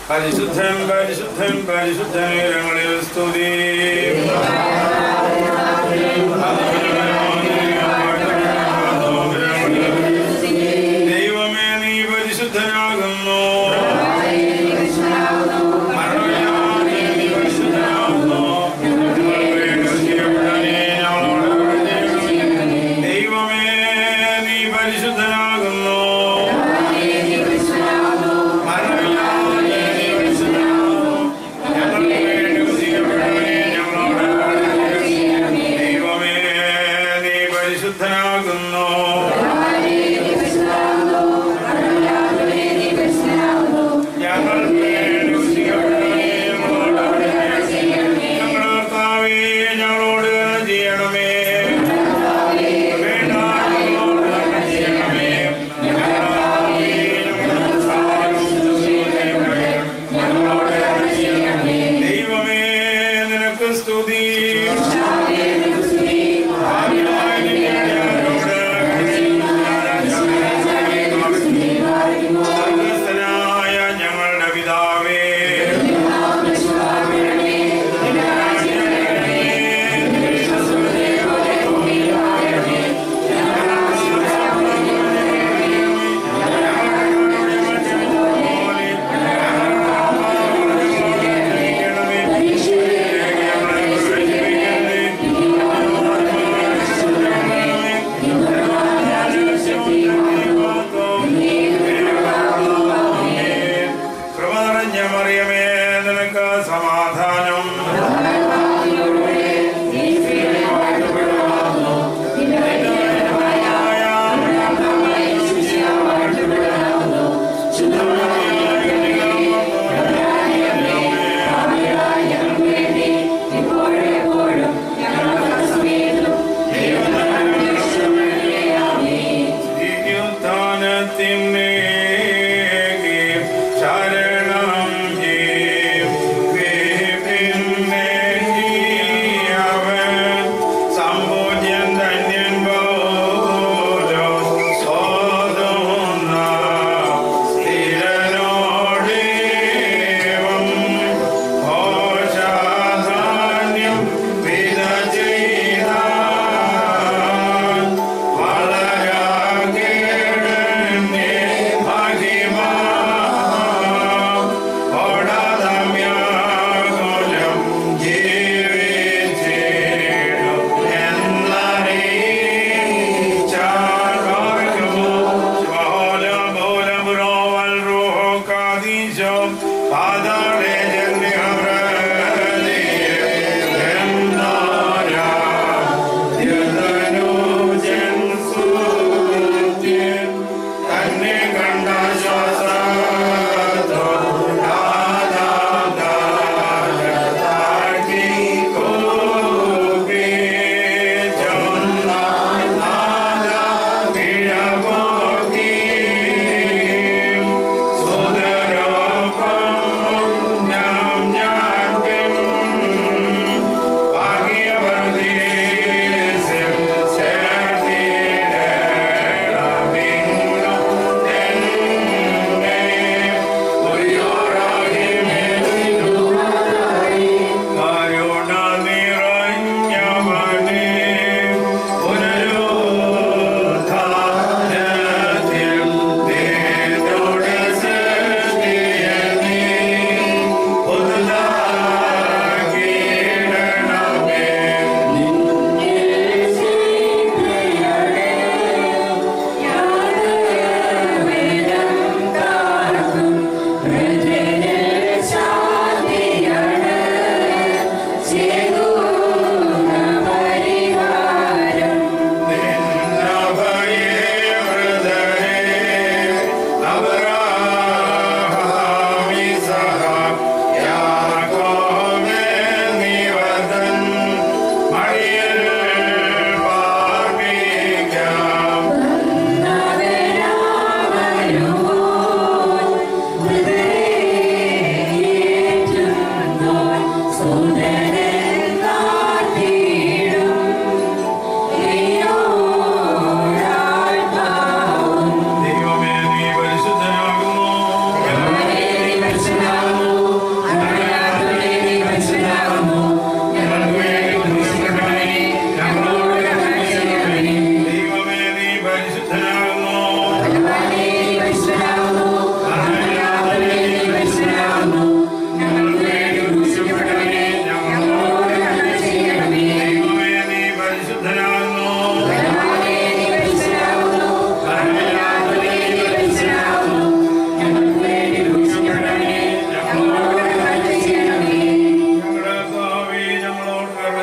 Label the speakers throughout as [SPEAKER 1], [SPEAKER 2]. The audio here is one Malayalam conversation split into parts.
[SPEAKER 1] പരിശുദ്ധൻ പരിശുദ്ധൻ പരിശുദ്ധൻ ഞങ്ങളിൽ സ്തുതി ദൈവമേ നീ പരിശുദ്ധനാകുന്നു മരണമില്ലാതെ നീ പരിശുദ്ധനാകുന്നു. ദൈവമേ നീ പരിശുദ്ധനാകുന്നു മരണമില്ലാതെ നീ പരിശുദ്ധനാകുന്നു. ഞങ്ങൾക്ക് വേണ്ടി ക്രൂശിക്കപ്പെട്ടവനേ, ഞങ്ങളോട് കരുണ ചെയ്യണമേ. ദൈവമേ നീ പരിശുദ്ധനാകുന്നു ഞങ്ങൾക്ക് വേണ്ടി ക്രൂശിക്കപ്പെട്ടവനേ, ഞങ്ങളോട് കരുണ ചെയ്യണമേ. ഞങ്ങളുടെ കർത്താവേ, ഞങ്ങളോട് കരുണ ചെയ്യണമേ വേണ്ട, ഞങ്ങളോട് കരുണ ചെയ്യണമേ. ഞങ്ങളുടെ കർത്താവേ, ഞങ്ങളുടെ കർത്താവും ദൈവമേ, ഞങ്ങളോട് കരുണ ചെയ്യണമേ. ദൈവമേ നിനക്ക് സ്തുതി ആദ്യമായി നിന്റെ അടിയാരോട് സ്വർഗ്ഗസ്ഥനായ ഞങ്ങളുടെ പിതാവേ ക്ഷമിക്കണമേ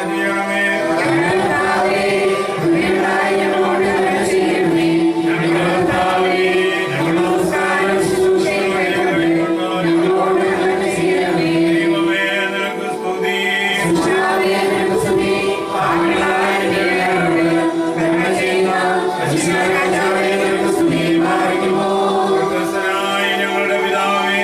[SPEAKER 1] ചെയ്യണമേ ദൈവമേ നിനക്ക് സ്തുതി ക്രിസ്തനായ ഞങ്ങളുടെ പിതാവേ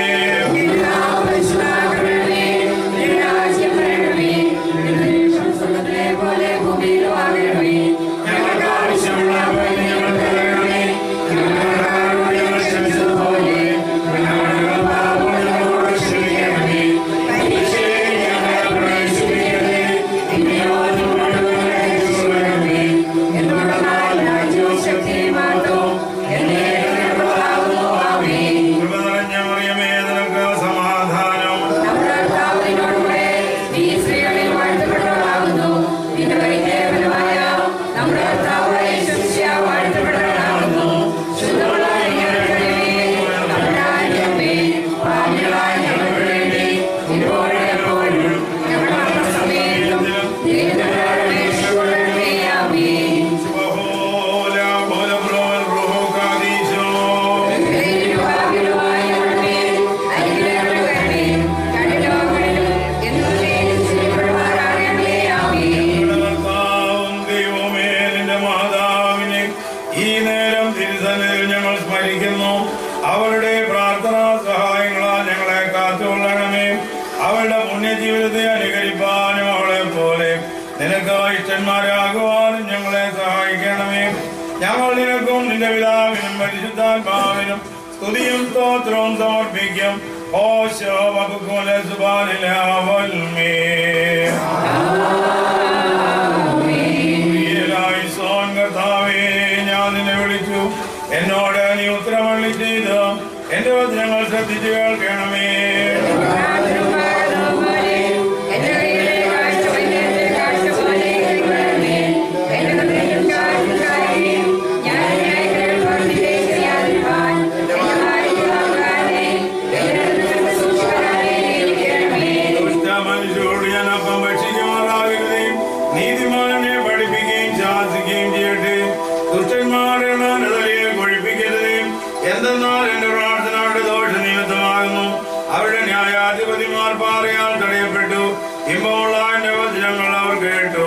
[SPEAKER 2] ഞങ്ങൾക്ക് ആവശ്യമുള്ള പോലെ ഞങ്ങൾക്ക് തരണമേ ഞങ്ങളുടെ ഞങ്ങൾ ക്ഷമിച്ചതുപോലെ ഞങ്ങളുടെ പാപങ്ങൾ ഞങ്ങളോട് ക്ഷമിക്കണമേ പരീക്ഷയെ ഞങ്ങളെ പ്രവേശിപ്പിക്കരുതേ പിന്നെയോ ഞങ്ങളുടെ രക്ഷിക്കണമേ എന്തുകൊണ്ടെന്നാൽ രാജ്യവും ശക്തിയും മഹത്വവും എന്നേക്കുമുള്ളതാകുന്നു. ആമേൻ.
[SPEAKER 1] കൃപ നിറഞ്ഞ മറിയമേ നിനക്ക് സമാധാനം
[SPEAKER 2] നമ്മുടെ കർത്താവിനോടുകൂടെ നീ സ്ത്രീകളിൽ വാഴ്ത്തപ്പെട്ടവളാകുന്നു. നിന്റെ പരിചയഫലമായ നമ്മുടെ കർത്താവായ യേശുമിശിഹാ വാഴ്ത്തപ്പെട്ടവനാകുന്നു. ശുദ്ധമുള്ളവളായ ഞങ്ങളുടെ ദൈവമേ, തമ്പുരാന്റെ അമ്മേ, പാപികളായ ഞങ്ങൾക്ക് വേണ്ടി ഇപ്പോഴും എപ്പോഴും ഞങ്ങളുടെ മരണസമയത്തും ദൈവത്തിന്റെ അപേക്ഷിച്ചുകൊള്ളണമേ. ആമേൻ.
[SPEAKER 1] ബഹോല ബോലബ്രോൻ റൂഹോ കാദീശോ
[SPEAKER 2] ദൈവത്തിന്റെ പാപികളുമായ ഞങ്ങളുടെ മേൽ അനുഗ്രഹങ്ങൾ വരണമേ. കഠിനോപരിലും എന്നേക്കും സ്തുതിക്കപ്പെടുമാറാകണമേ. ആമേൻ.
[SPEAKER 1] കർത്താവും ദൈവമേ നിന്റെ മാതാവിനെ ഈ നേരം തിരുസന്നിധിയിൽ ഞങ്ങൾ സ്മരിക്കുന്നു അവരുടെ പ്രാർത്ഥനാ സഹായങ്ങളാൽ ഞങ്ങളെ കാത്തുകൊള്ളണമേ അവളുടെ പുണ്യജീവിതത്തെ അനുകരിപ്പാനും അവളെ പോലെ നിനക്ക് ഇഷ്ടന്മാരാകുവാനും ഞങ്ങളെ സഹായിക്കണമേ ഞങ്ങൾ നിനക്കും നിന്റെ പിതാവിനും പരിശുദ്ധാത്മാവിനും സ്തുതിയും സ്തോത്രവും സമർപ്പിക്കും ഓശോ വകുക്കുല സുബാനിലാവൽമേ ഈയിലായിസോൻ കർത്താവേ, ഞാൻ നിന്നെ വിളിച്ചു എന്നോട് നീ ഉത്തരവള്ളി ചെയ്ത് എന്റെ വചനങ്ങൾ ശ്രദ്ധിച്ചു കേൾക്കണമേ
[SPEAKER 2] എന്റെ കയ്യിലെ കാഴ്ച വൈദ്യന്റെ കാഴ്ച പോലെ കൈക്കൊള്ളണമേ. എന്റെ ഹൃദയം കാഴ്ചക്കാരെയും ഞാൻ ന്യായങ്ങൾ പ്രവർത്തിക്കുകയും ചെയ്യാതിരുവാൻ എന്റെ വായിക്കുവാനെ, എന്റെ ഹൃദയത്തെ സൂക്ഷിപ്പാനെ ഏൽപ്പിക്കണമേ.
[SPEAKER 1] ദുഷ്ട മനുഷ്യരോട് ഞാൻ അപ്പം ഭക്ഷിക്കുമാറാകരുതേ നീതിമാനെ പഠിപ്പിക്കുകയും ശാസിക്കുകയും ചെയ്യട്ടെ ദുഷ്ടന്മാരെ നരതലയെ കൊഴിപ്പിക്കരുതേ എന്തെന്നാൽ എന്റെ പ്രാർത്ഥന അവരുടെ ദോഷ നിമിത്തമാകുന്നു അവരുടെ ന്യായാധിപതിമാർ പാറയാൽ തടയപ്പെട്ടു ഇമ്പമുള്ള എന്റെ വചനങ്ങൾ അവർ കേട്ടു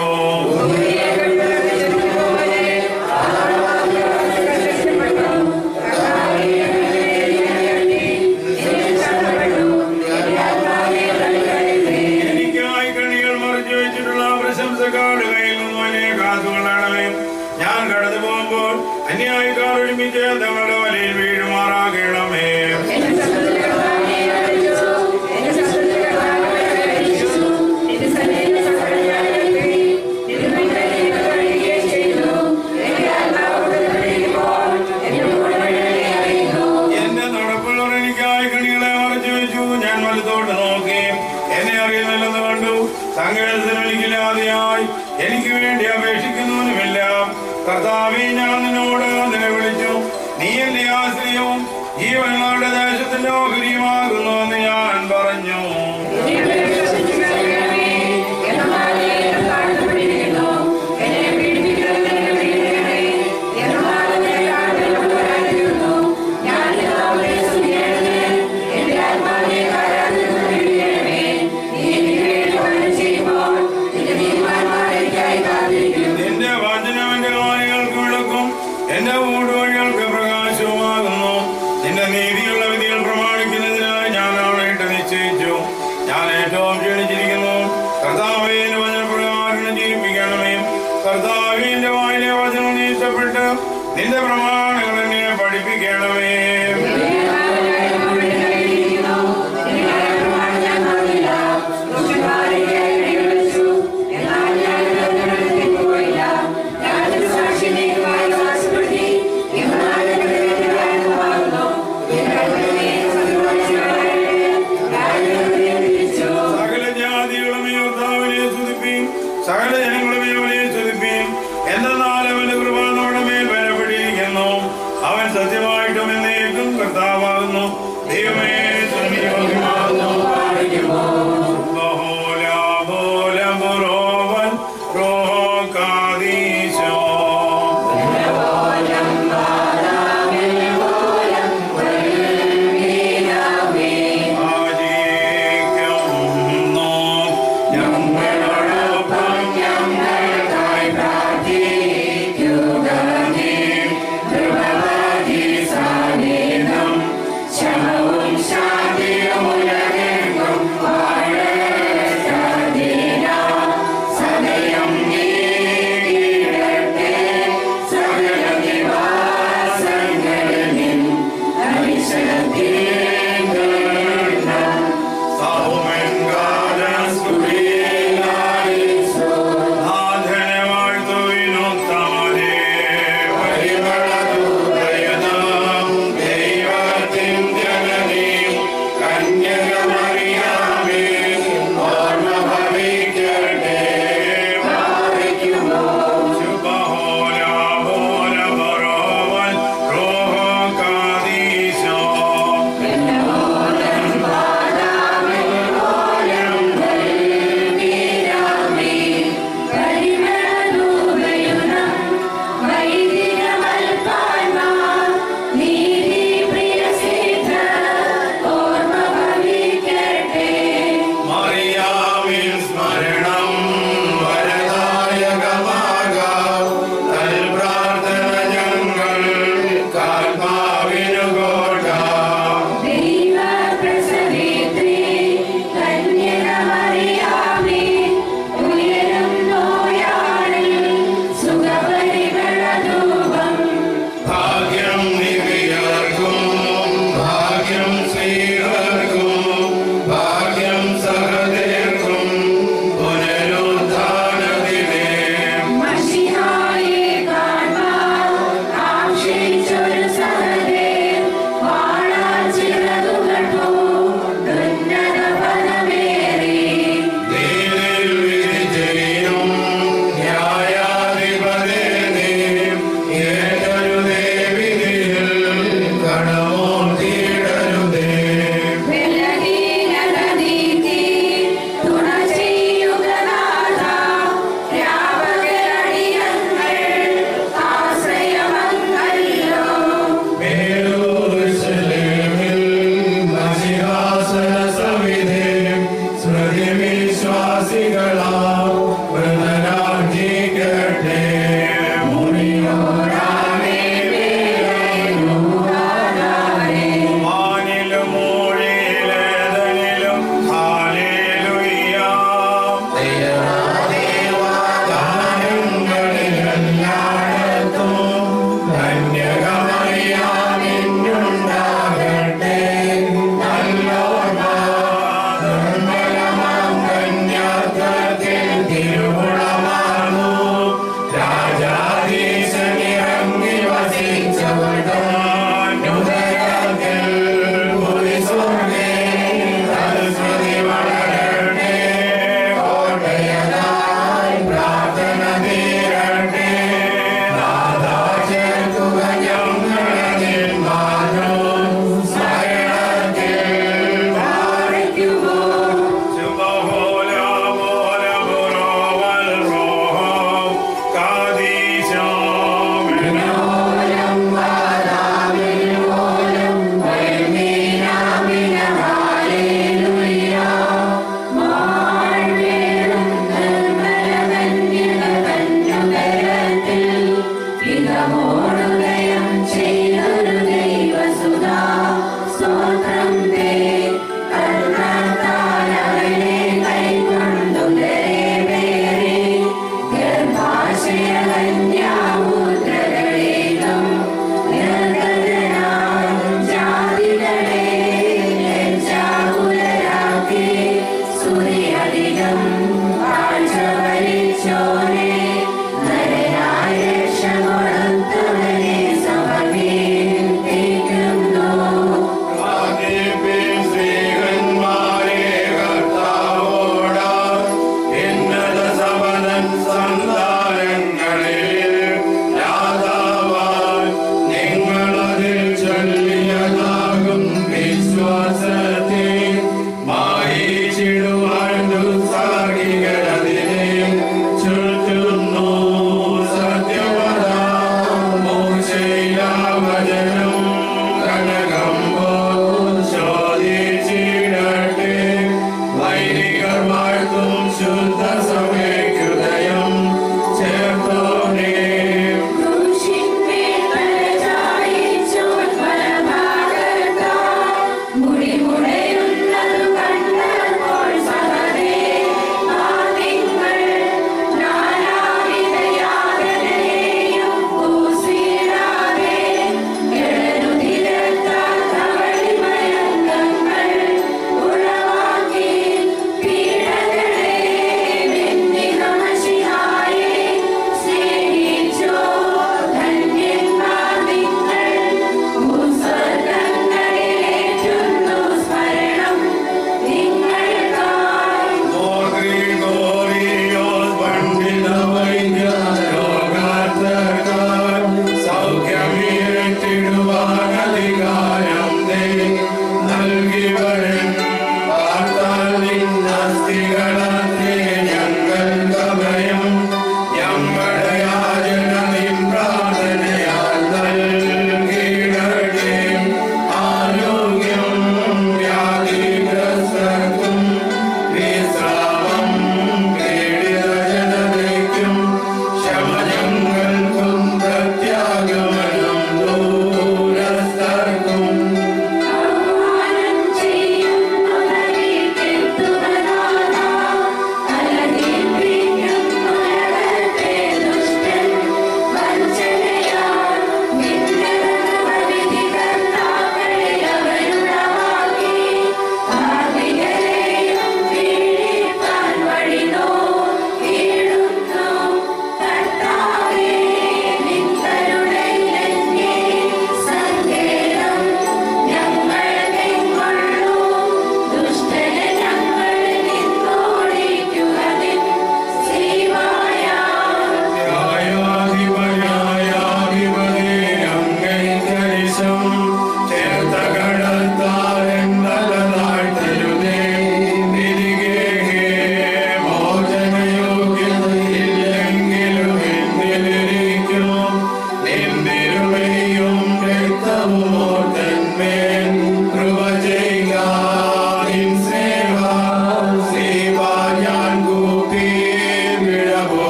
[SPEAKER 1] എനിക്കായി കണികൾ മറിച്ചു വെച്ചിട്ടുള്ള പ്രശംസക്കാട് കയ്യിൽ നിന്നും എന്നെ കാത്തുകൊള്ളണമേ ഞാൻ കടന്നു പോകുമ്പോൾ അന്യായിക്കാർ ഒരുമിച്ച് തങ്ങളുടെ വലയിൽ വീഴുമാറാകണമേ
[SPEAKER 2] എന്റെ സഹോദരനെ അറിയിച്ചു എന്റെ സഹോദരനെ അറിയിച്ചു നിന്റെ സന്നിധിയിൽ സഹോദരനെ വേണ്ടി നിന്റെ കഴിയുകയും ചെയ്തു എന്റെ ആത്മാവോട് കഴിയുമ്പോൾ എന്റെ കൂടെ അറിയുന്നു
[SPEAKER 1] എന്റെ നടപ്പുള്ളവർ എനിക്കായി കണികളെ മറിച്ചു വെച്ചു ഞാൻ വലത്തോട്ട് നോക്കി എന്നെ അറിയുന്നില്ലെന്ന് കണ്ടു സങ്കേതത്തിനൊരിക്കലാതെയായി എനിക്ക് വേണ്ടി അപേക്ഷിക്കുന്നവനുമില്ല കർത്താവെ ഞാൻ നിന്നോട് നിലവിളിച്ചു നീ എന്റെ ആശ്രയവും ജീവനുകളുടെ ദേശത്തിന്റെ ഓഹരിയുമാകുന്നുവെന്ന് ഞാൻ പറഞ്ഞു നിന്റെ വചനവന്റെ കാലുകൾക്ക് വിളക്കും എന്റെ ഊടുവഴികൾക്ക് പ്രകാശവുമാകുന്നു നിന്റെ നീതിയുള്ള വിധികൾ പ്രമാണിക്കുന്നതിനായി ഞാൻ ആളായിട്ട് നിശ്ചയിച്ചു ഞാൻ ഏറ്റവും ക്ഷണിച്ചിരിക്കുന്നു കർത്താവിന്റെ വചനപ്രകാരം ജീവിപ്പിക്കണമേ കർത്താവിന്റെ വായിലെ വചനം നീ ഇഷ്ടപ്പെട്ട് നിന്റെ പ്രമാണങ്ങൾ എന്നെ പഠിപ്പിക്കണമേ സകല ജാതികളും ഈ കർത്താവിനെ സ്തുതിപ്പീൻ സകല ജനങ്ങളും അവനെ സ്തുതിപ്പീൻ എന്തെന്നാൽ അവന്റെ കൃപ നമ്മുടെ മേൽ ബലപ്പെട്ടിരിക്കുന്നു അവൻ സത്യമായിട്ടും എന്നേക്കും കർത്താവാകുന്നു ദൈവമേ സ്തുതിയോഗ്യമാകുന്നു. ബഹോല ബോല ബുറോവൻ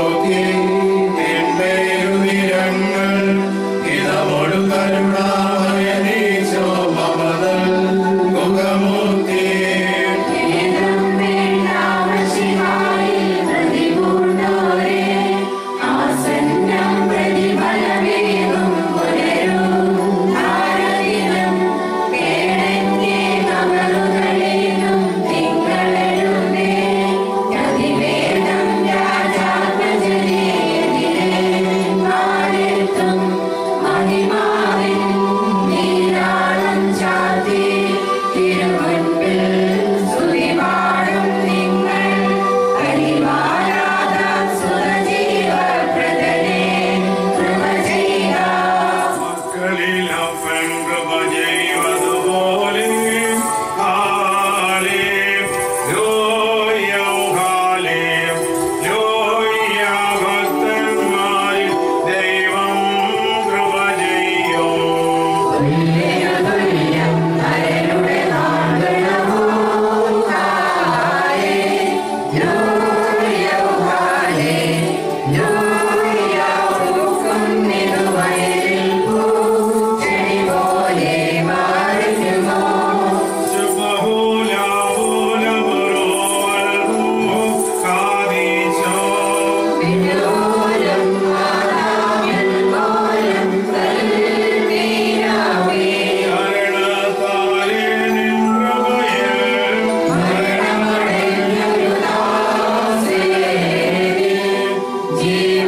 [SPEAKER 1] നോക്കി എന്റെ ഇരുനിരങ്ങൾ ഇതമൊടു കരുണാമയനീശോ മമതൽ മുഖമൂർത്തി മക്കളിൽ അവൻ കൃപ ചെയ്വതുപോലെ ഹാലേ ലോയ ഹാലേ ലോയ ഭക്തന്മാരിൽ ദൈവം കൃപ ചെയ്യും ശുഭഹൂല ഹൂല ബുറോവൽഹു കാദീശോ കരുണതാലേ നിൻ കൃപയിൽ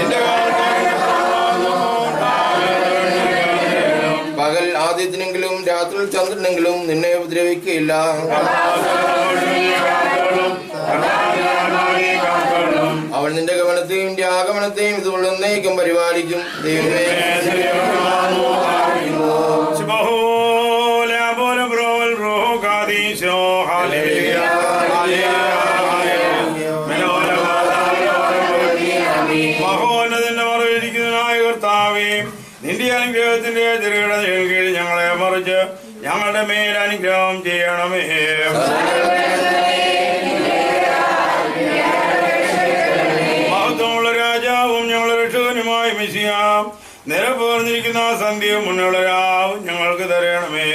[SPEAKER 1] നിന്റെ
[SPEAKER 3] പകൽ ആദ്യത്തിനെങ്കിലും രാത്രി ചന്ദ്രനെങ്കിലും നിന്നെ ഉപദ്രവിക്കുകയില്ല അവൻ നിന്റെ ഗമനത്തെയും നിന്റെ ആഗമനത്തെയും ഇതുകൊണ്ട് എന്നേക്കും പരിപാലിക്കും ദൈവമേ
[SPEAKER 1] മഹോന്നതന്റെ മറവിരിക്കുന്നതിനായ കർത്താവേ നിന്റെ അനുഗ്രഹത്തിന്റെ ചെറുകിട കീഴിൽ ഞങ്ങളെ മറിച്ച് ഞങ്ങളുടെ മേൽ അനുഗ്രഹം ചെയ്യണമേ മഹത്വമുള്ള രാജാവും ഞങ്ങളുടെ രക്ഷകനുമായി മിശിയാം നിരപ്പേർന്നിരിക്കുന്ന സന്ധ്യ മുന്നുള്ള രാവും ഞങ്ങൾക്ക് തരണമേ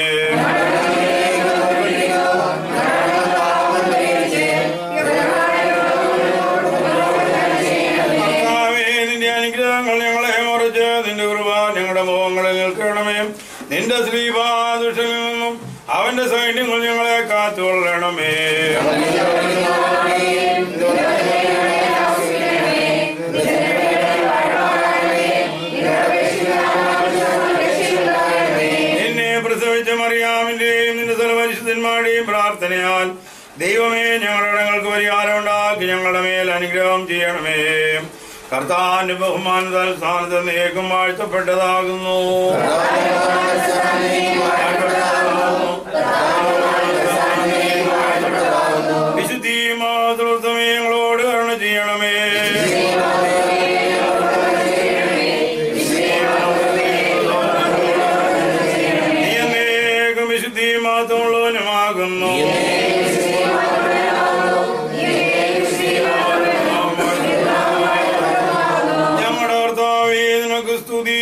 [SPEAKER 1] കർത്താവേ, നിന്റെ അനുഗ്രഹങ്ങൾ ഞങ്ങളെ മറിച്ച് നിന്റെ കൃപ ഞങ്ങളുടെ മുഖങ്ങളിൽ നിൽക്കണമേ നിന്റെ ശ്രീപാദുഷനിൽ നിന്നും അവന്റെ സൈന്യങ്ങൾ ഞങ്ങളെ കാത്തുകൊള്ളണമേ നിന്നെ പ്രസവിച്ച മറിയാമിന്റെയും നിന്റെ സർവരിശുദ്ധന്മാരുടെയും പ്രാർത്ഥനയാൽ ദൈവമേ ഞങ്ങളുടെ ഇടങ്ങൾക്ക് പരിഹാരം ഉണ്ടാക്കി ഞങ്ങളുടെ മേൽ അനുഗ്രഹം ചെയ്യണമേ കർത്താന്റെ ബഹുമാനത്താൽ സ്ഥാനത്ത് നീക്കും വാഴ്ത്തപ്പെട്ടതാകുന്നു വിശുദ്ധിയും മാതൃത്വമേ ഞങ്ങളോട് കരുണ ചെയ്യണമേ നീ എന്നേക്കും വിശുദ്ധിയും മാത്രമുള്ളവനുമാകുന്നു ഞങ്ങളുടെ കർത്താവേ നിനക്ക് സ്തുതി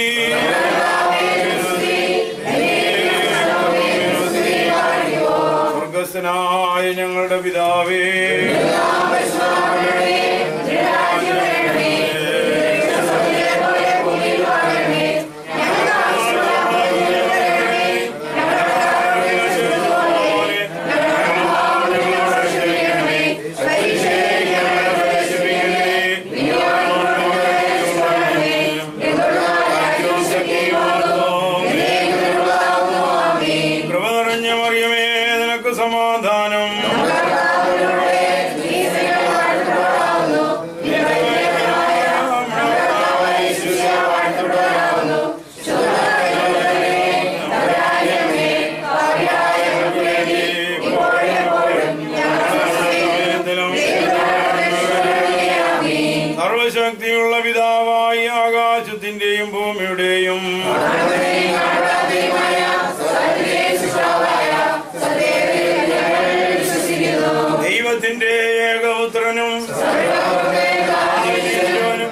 [SPEAKER 1] സ്വർഗസ്ഥനായ ഞങ്ങളുടെ പിതാവേ കൃപ നിറഞ്ഞ മറിയമേ നിനക്ക് സമാധാനം സർവശക്തിയുള്ള പിതാവായി ആകാശത്തിന്റെയും ഭൂമിയുടെയും ദൈവത്തിന്റെ ഏകപുത്രനും ും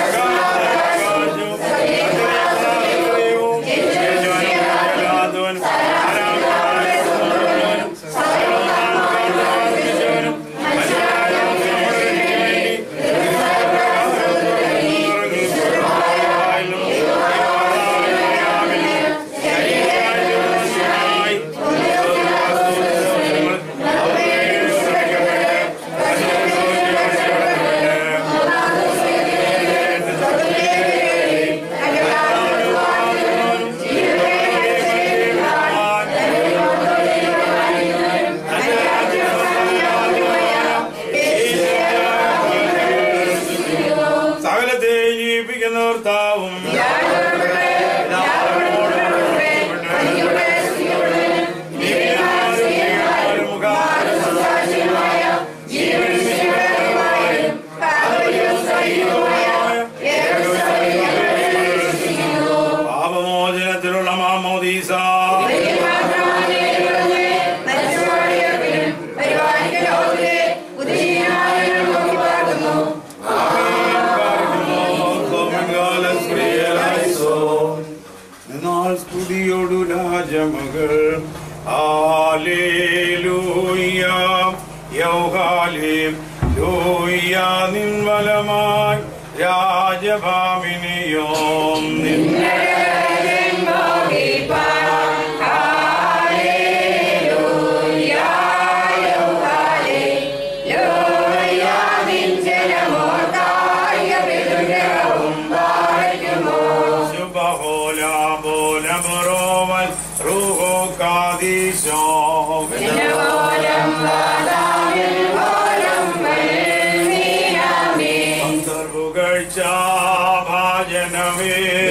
[SPEAKER 1] സകലത്തെ ജീവിപ്പിക്കുന്ന കർത്താവും പാപമോചനത്തിലുള്ള മാമോദീസ എന്നാൽ സ്തുതിയോടു രാജമകൾ ആലേലൂയ യൗഹാലേ ലൂയ നിൻവലമായി രാജഭാമിനിയോം നിൻ
[SPEAKER 2] ും
[SPEAKER 1] ബറോവൽ റൂഹോ കാദീശോ അന്തർപുകഴ്ച ഭാജനമേ